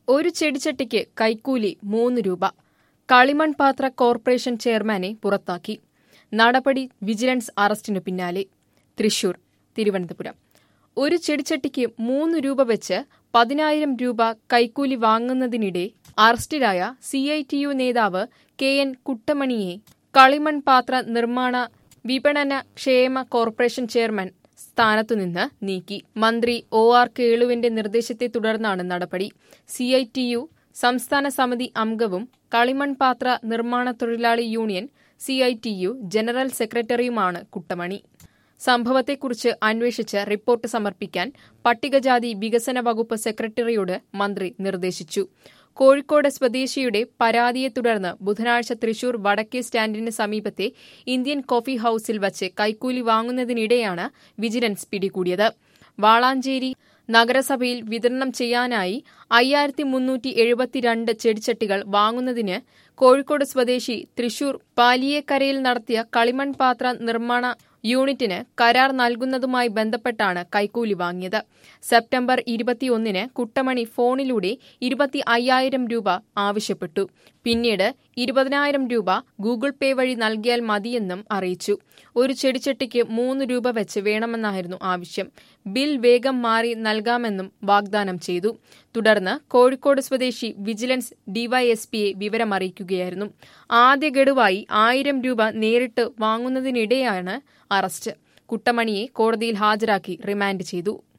ഒരു ചെടിച്ചട്ടിക്ക് കൈക്കൂലി മൂന്ന് രൂപ കളിമൺ പാത്ര കോർപ്പറേഷൻ ചെയർമാനെ പുറത്താക്കി നടപടി വിജിലൻസ് അറസ്റ്റിനു പിന്നാലെ തൃശൂർ തിരുവനന്തപുരം ഒരു ചെടിച്ചട്ടിക്ക് മൂന്ന് രൂപ വെച്ച് പതിനായിരം രൂപ കൈക്കൂലി വാങ്ങുന്നതിനിടെ അറസ്റ്റിലായ സി ഐ ടി യു നേതാവ് കെ എൻ കുട്ടമണിയെ കളിമൺ പാത്ര നിർമ്മാണ വിപണന ക്ഷേമ കോർപ്പറേഷൻ ചെയർമാൻ സ്ഥാനത്തുനിന്ന് നീക്കി മന്ത്രി ഒ ആർ കേളുവിന്റെ നിർദ്ദേശത്തെ തുടർന്നാണ് നടപടി സി ഐ ടി യു സംസ്ഥാന സമിതി അംഗവും കളിമൺ പാത്ര നിർമ്മാണ തൊഴിലാളി union C I T U general സെക്രട്ടറിയുമാണ് കുട്ടമണി സംഭവത്തെക്കുറിച്ച് അന്വേഷിച്ച് റിപ്പോർട്ട് സമർപ്പിക്കാൻ പട്ടികജാതി വികസന വകുപ്പ് സെക്രട്ടറിയോട് മന്ത്രി നിർദ്ദേശിച്ചു കോഴിക്കോട് സ്വദേശിയുടെ പരാതിയെ തുടർന്ന് ബുധനാഴ്ച തൃശൂർ വടക്കേ സ്റ്റാൻഡിന് സമീപത്തെ ഇന്ത്യൻ കോഫി ഹൌസിൽ വച്ച് കൈക്കൂലി വാങ്ങുന്നതിനിടെയാണ് വിജിലൻസ് പിടികൂടിയത് വാളാഞ്ചേരി നഗരസഭയിൽ വിതരണം ചെയ്യാനായി അയ്യായിരത്തി മുന്നൂറ്റി എഴുപത്തിരണ്ട് ചെടിച്ചട്ടികൾ വാങ്ങുന്നതിന് കോഴിക്കോട് സ്വദേശി തൃശൂർ പാലിയേക്കരയിൽ നടത്തിയ കളിമൺ പാത്ര നിർമ്മാണ യൂണിറ്റിന് കരാർ നൽകുന്നതുമായി ബന്ധപ്പെട്ടാണ് കൈക്കൂലി വാങ്ങിയത് സെപ്റ്റംബർ ഇരുപത്തിയൊന്നിന് കുട്ടമണി ഫോണിലൂടെ ഇരുപത്തി അയ്യായിരം രൂപ ആവശ്യപ്പെട്ടു പിന്നീട് ഇരുപതിനായിരം രൂപ ഗൂഗിൾ പേ വഴി നൽകിയാൽ മതിയെന്നും അറിയിച്ചു ഒരു ചെടിച്ചട്ടിക്ക് മൂന്ന് രൂപ വെച്ച് വേണമെന്നായിരുന്നു ആവശ്യം ബിൽ വേഗം മാറി നൽകാമെന്നും വാഗ്ദാനം ചെയ്തു തുടർന്ന് കോഴിക്കോട് സ്വദേശി വിജിലൻസ് ഡിവൈഎസ്പിയെ വിവരമറിയിക്കുകയായിരുന്നു ആദ്യ ഗഡുവായി ആയിരം രൂപ നേരിട്ട് വാങ്ങുന്നതിനിടെയാണ് അറസ്റ്റ് കുട്ടമണിയെ കോടതിയിൽ ഹാജരാക്കി റിമാൻഡ് ചെയ്തു